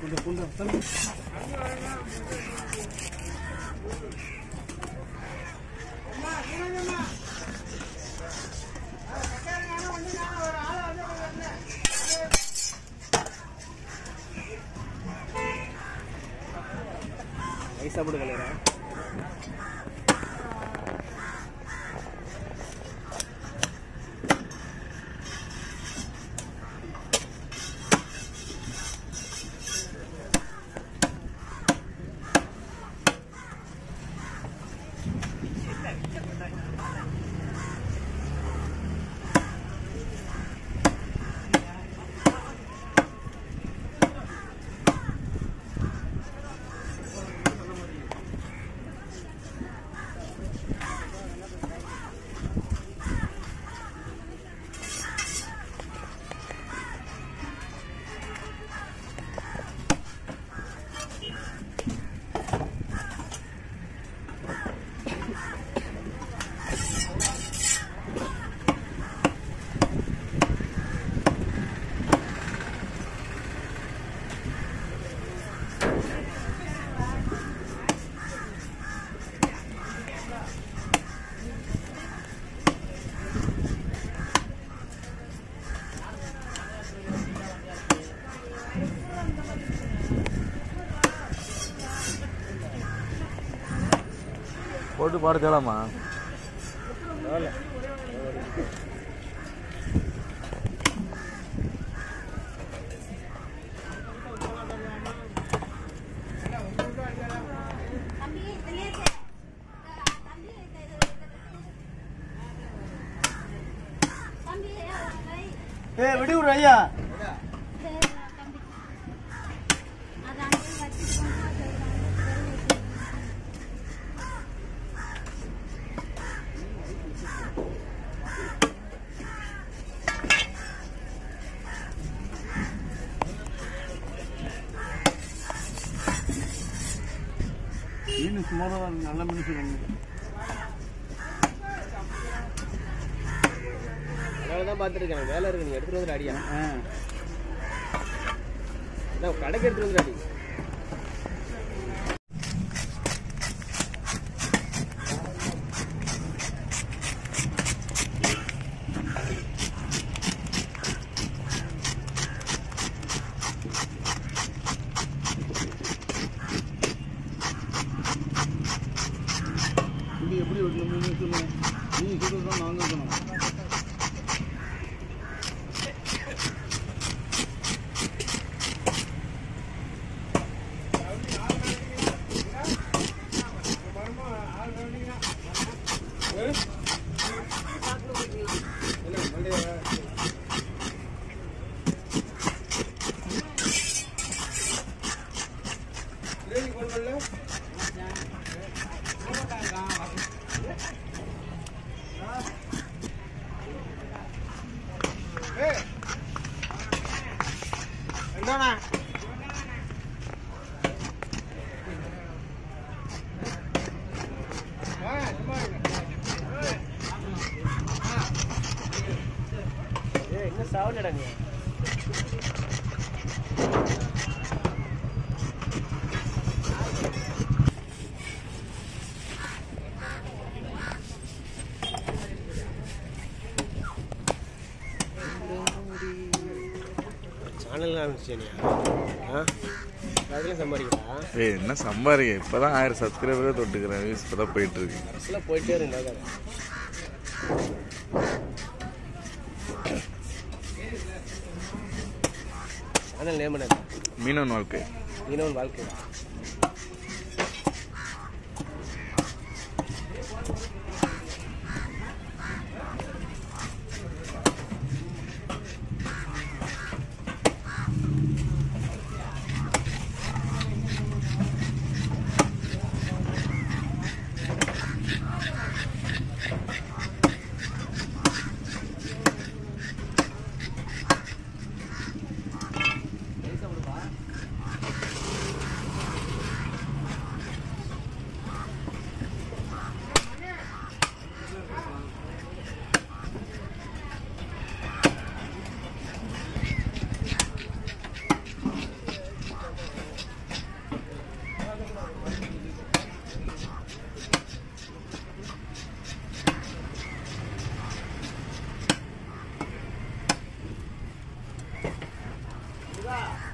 ஐஸா போட்டு கலையிறேன் போட்டு பாட தேலாமா பரவாயில்ல தம்பி வெளியே தம்பி தம்பி ஏ விடு விடு ஐயா தம்பி அது அங்கே வச்சுட்டு மீன் சுமாராக நல்ல மீன் சொல்லுங்க அதனால தான் பார்த்துருக்கேன் வேலை இருக்கு நீங்கள் எடுத்துகிட்டு வந்து அடியா ஆ நான் கடைக்கு எடுத்துகிட்டு வந்து அடி இது எப்படி வெட்டணும் மீன் சொல்லுங்க மீன் சொல்றது தான் நாங்கள் இருக்கணும் ஏ என்ன சாவலடாங்க சேனல் ஆரம்பிச்சேனியா ஆ அதுலேயும் சம்பாதிக்கிறா ஏய் என்ன சம்பாதிக்க இப்பதான் ஆயிரம் சப்ஸ்கிரைபரே தொட்டுக்கிறேன் வியூஸ் இப்பதான் போயிட்டு இருக்கு பஸ்ஸில் போயிட்டே இருந்தாங்க சேனல் நேம் என்ன மீனவன் வாழ்க்கை மீனவன் வாழ்க்கை இருக்கா